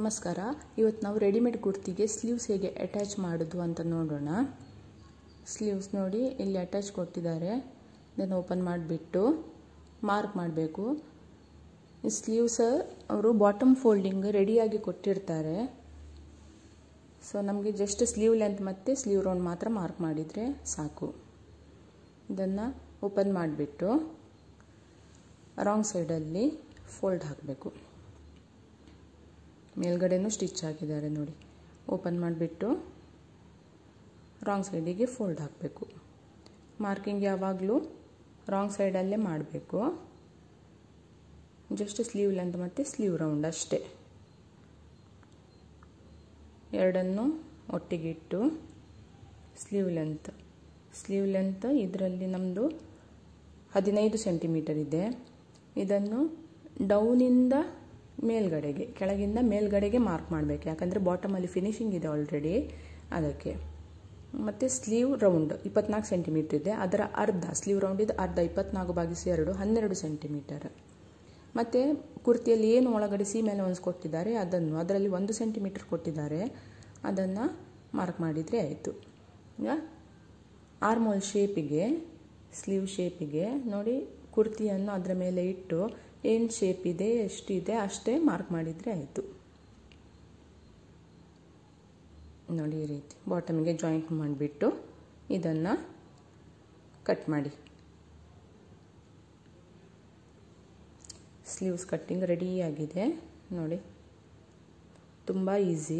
ನಮಸ್ಕಾರ ಇವತ್ತು ನಾವು ರೆಡಿಮೇಡ್ ಕುರ್ತಿಗೆ ಸ್ಲೀವ್ಸ್ ಹೇಗೆ ಅಟ್ಯಾಚ್ ಮಾಡೋದು ಅಂತ ನೋಡೋಣ ಸ್ಲೀವ್ಸ್ ನೋಡಿ ಇಲ್ಲಿ ಅಟ್ಯಾಚ್ ಕೊಟ್ಟಿದ್ದಾರೆ ಇದನ್ನು ಓಪನ್ ಮಾಡಿಬಿಟ್ಟು ಮಾರ್ಕ್ ಮಾಡಬೇಕು ಈ ಸ್ಲೀವ್ಸ್ ಅವರು ಬಾಟಮ್ ಫೋಲ್ಡಿಂಗ್ ರೆಡಿಯಾಗಿ ಕೊಟ್ಟಿರ್ತಾರೆ ಸೊ ನಮಗೆ ಜಸ್ಟ್ ಸ್ಲೀವ್ ಲೆಂತ್ ಮತ್ತು ಸ್ಲೀವ್ ರೌಂಡ್ ಮಾತ್ರ ಮಾರ್ಕ್ ಮಾಡಿದರೆ ಸಾಕು ಇದನ್ನು ಓಪನ್ ಮಾಡಿಬಿಟ್ಟು ರಾಂಗ್ ಸೈಡಲ್ಲಿ ಫೋಲ್ಡ್ ಹಾಕಬೇಕು ಮೇಲ್ಗಡೆನೂ ಸ್ಟಿಚ್ ಹಾಕಿದ್ದಾರೆ ನೋಡಿ ಓಪನ್ ಮಾಡಿಬಿಟ್ಟು ರಾಂಗ್ ಸೈಡಿಗೆ ಫೋಲ್ಡ್ ಹಾಕಬೇಕು ಮಾರ್ಕಿಂಗ್ ಯಾವಾಗಲೂ ರಾಂಗ್ ಸೈಡಲ್ಲೇ ಮಾಡಬೇಕು ಜಸ್ಟ್ ಸ್ಲೀವ್ ಲೆಂತ್ ಮತ್ತು ಸ್ಲೀವ್ ರೌಂಡ್ ಅಷ್ಟೇ ಎರಡನ್ನು ಒಟ್ಟಿಗಿಟ್ಟು ಸ್ಲೀವ್ ಲೆಂತ್ ಸ್ಲೀವ್ ಲೆಂತ್ ಇದರಲ್ಲಿ ನಮ್ಮದು ಹದಿನೈದು ಸೆಂಟಿಮೀಟರ್ ಇದೆ ಇದನ್ನು ಡೌನಿಂದ ಮೇಲ್ಗಡೆಗೆ ಕೆಳಗಿಂದ ಮೇಲ್ಗಡೆಗೆ ಮಾರ್ಕ್ ಮಾಡಬೇಕು ಯಾಕಂದರೆ ಬಾಟಮಲ್ಲಿ ಫಿನಿಶಿಂಗ್ ಇದೆ ಆಲ್ರೆಡಿ ಅದಕ್ಕೆ ಮತ್ತು ಸ್ಲೀವ್ ರೌಂಡ್ ಇಪ್ಪತ್ನಾಲ್ಕು ಸೆಂಟಿಮೀಟರ್ ಇದೆ ಅದರ ಅರ್ಧ ಸ್ಲೀವ್ ರೌಂಡ್ ಇದು ಅರ್ಧ ಇಪ್ಪತ್ನಾಲ್ಕು ಭಾಗಿಸಿ ಎರಡು ಹನ್ನೆರಡು ಸೆಂಟಿಮೀಟರ್ ಮತ್ತು ಕುರ್ತಿಯಲ್ಲಿ ಏನು ಒಳಗಡೆ ಸೀಮೆಲೆ ಕೊಟ್ಟಿದ್ದಾರೆ ಅದನ್ನು ಅದರಲ್ಲಿ ಒಂದು ಸೆಂಟಿಮೀಟರ್ ಕೊಟ್ಟಿದ್ದಾರೆ ಅದನ್ನು ಮಾರ್ಕ್ ಮಾಡಿದರೆ ಆಯಿತು ಈಗ ಆರ್ಮೋಲ್ ಶೇಪಿಗೆ ಸ್ಲೀವ್ ಶೇಪಿಗೆ ನೋಡಿ ಕುರ್ತಿಯನ್ನು ಅದರ ಮೇಲೆ ಇಟ್ಟು ಏನು ಶೇಪ್ ಇದೆ ಎಷ್ಟಿದೆ ಅಷ್ಟೇ ಮಾರ್ಕ್ ಮಾಡಿದರೆ ಆಯಿತು ನೋಡಿ ಈ ರೀತಿ ಬಾಟಮಿಗೆ ಜಾಯಿಂಟ್ ಮಾಡಿಬಿಟ್ಟು ಇದನ್ನು ಕಟ್ ಮಾಡಿ ಸ್ಲೀವ್ಸ್ ಕಟ್ಟಿಂಗ್ ರೆಡಿಯಾಗಿದೆ ನೋಡಿ ತುಂಬ ಈಸಿ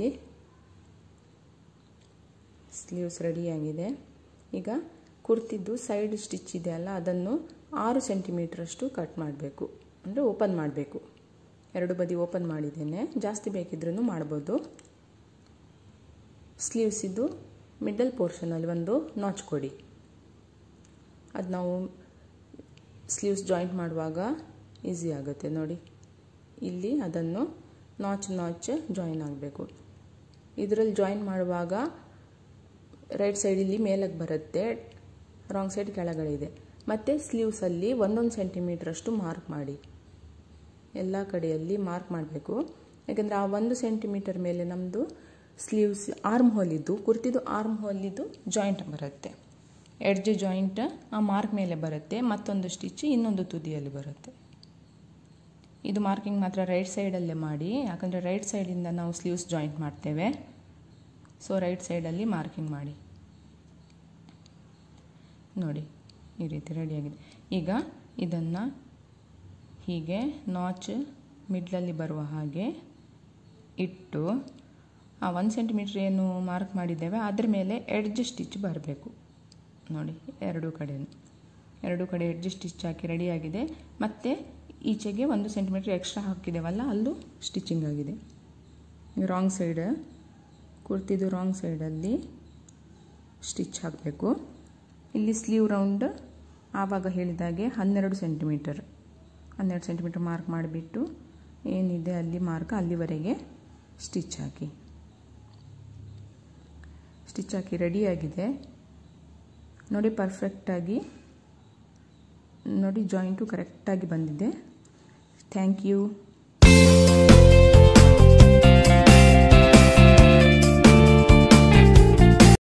ಸ್ಲೀವ್ಸ್ ರೆಡಿಯಾಗಿದೆ ಈಗ ಕುರ್ತಿದ್ದು ಸೈಡ್ ಸ್ಟಿಚ್ ಇದೆ ಅಲ್ಲ ಅದನ್ನು ಆರು ಸೆಂಟಿಮೀಟ್ರಷ್ಟು ಕಟ್ ಮಾಡಬೇಕು ಅಂದರೆ ಓಪನ್ ಮಾಡಬೇಕು ಎರಡು ಬದಿ ಓಪನ್ ಮಾಡಿದ್ದೇನೆ ಜಾಸ್ತಿ ಬೇಕಿದ್ರೂ ಮಾಡ್ಬೋದು ಸ್ಲೀವ್ಸಿದ್ದು ಮಿಡಲ್ ಪೋರ್ಷನಲ್ಲಿ ಒಂದು ನಾಚ್ ಕೊಡಿ ಅದು ನಾವು ಸ್ಲೀವ್ಸ್ ಜಾಯಿಂಟ್ ಮಾಡುವಾಗ ಈಸಿ ಆಗುತ್ತೆ ನೋಡಿ ಇಲ್ಲಿ ಅದನ್ನು ನಾಚ್ ನಾಚ್ ಜಾಯಿನ್ ಆಗಬೇಕು ಇದರಲ್ಲಿ ಜಾಯಿನ್ ಮಾಡುವಾಗ ರೈಟ್ ಸೈಡ್ ಇಲ್ಲಿ ಮೇಲಕ್ಕೆ ಬರುತ್ತೆ ರಾಂಗ್ ಸೈಡ್ ಕೆಳಗಡೆ ಇದೆ ಮತ್ತು ಸ್ಲೀವ್ಸಲ್ಲಿ ಒಂದೊಂದು ಸೆಂಟಿಮೀಟ್ರಷ್ಟು ಮಾರ್ಕ್ ಮಾಡಿ ಎಲ್ಲ ಕಡೆಯಲ್ಲಿ ಮಾರ್ಕ್ ಮಾಡಬೇಕು ಯಾಕೆಂದರೆ ಆ ಒಂದು ಸೆಂಟಿಮೀಟರ್ ಮೇಲೆ ನಮ್ಮದು ಸ್ಲೀವ್ಸ್ ಆರ್ಮ್ ಹೋಲಿದ್ದು ಕುರ್ತಿದ್ದು ಆರ್ಮ್ ಹೋಲಿದ್ದು ಜಾಯಿಂಟ್ ಬರುತ್ತೆ ಎಡ್ಜ್ ಜಾಯಿಂಟ್ ಆ ಮಾರ್ಕ್ ಮೇಲೆ ಬರುತ್ತೆ ಮತ್ತೊಂದು ಸ್ಟಿಚ್ ಇನ್ನೊಂದು ತುದಿಯಲ್ಲಿ ಬರುತ್ತೆ ಇದು ಮಾರ್ಕಿಂಗ್ ಮಾತ್ರ ರೈಟ್ ಸೈಡಲ್ಲೇ ಮಾಡಿ ಯಾಕಂದರೆ ರೈಟ್ ಸೈಡಿಂದ ನಾವು ಸ್ಲೀವ್ಸ್ ಜಾಯಿಂಟ್ ಮಾಡ್ತೇವೆ ಸೊ ರೈಟ್ ಸೈಡಲ್ಲಿ ಮಾರ್ಕಿಂಗ್ ಮಾಡಿ ನೋಡಿ ಈ ರೀತಿ ರೆಡಿಯಾಗಿದೆ ಈಗ ಇದನ್ನು ಹೀಗೆ ನಾಚ್ ಮಿಡ್ಲಲ್ಲಿ ಬರುವ ಹಾಗೆ ಇಟ್ಟು ಆ ಒಂದು ಸೆಂಟಿಮೀಟ್ರ್ ಏನು ಮಾರ್ಕ್ ಮಾಡಿದ್ದೇವೆ ಅದ್ರ ಮೇಲೆ ಎಡ್ಜ್ ಸ್ಟಿಚ್ ಬರಬೇಕು ನೋಡಿ ಎರಡೂ ಕಡೆಯೂ ಎರಡೂ ಕಡೆ ಎಡ್ಜ್ ಸ್ಟಿಚ್ ಹಾಕಿ ರೆಡಿಯಾಗಿದೆ ಮತ್ತು ಈಚೆಗೆ ಒಂದು ಸೆಂಟಿಮೀಟ್ರ್ ಎಕ್ಸ್ಟ್ರಾ ಹಾಕಿದ್ದೇವಲ್ಲ ಅಲ್ಲೂ ಸ್ಟಿಚಿಂಗ್ ಆಗಿದೆ ರಾಂಗ್ ಸೈಡ್ ಕುರ್ತಿದ್ದು ರಾಂಗ್ ಸೈಡಲ್ಲಿ ಸ್ಟಿಚ್ ಹಾಕಬೇಕು ಇಲ್ಲಿ ಸ್ಲೀವ್ ರೌಂಡ್ ಆವಾಗ ಹೇಳಿದಾಗೆ ಹನ್ನೆರಡು ಸೆಂಟಿಮೀಟರ್ ಹನ್ನೆರಡು ಸೆಂಟಿಮೀಟರ್ ಮಾರ್ಕ್ ಮಾಡಿಬಿಟ್ಟು ಏನಿದೆ ಅಲ್ಲಿ ಮಾರ್ಕ್ ಅಲ್ಲಿವರೆಗೆ ಸ್ಟಿಚ್ ಹಾಕಿ ಸ್ಟಿಚ್ ಹಾಕಿ ರೆಡಿಯಾಗಿದೆ ನೋಡಿ ಪರ್ಫೆಕ್ಟಾಗಿ ನೋಡಿ ಜಾಯಿಂಟು ಕರೆಕ್ಟಾಗಿ ಬಂದಿದೆ ಥ್ಯಾಂಕ್ ಯು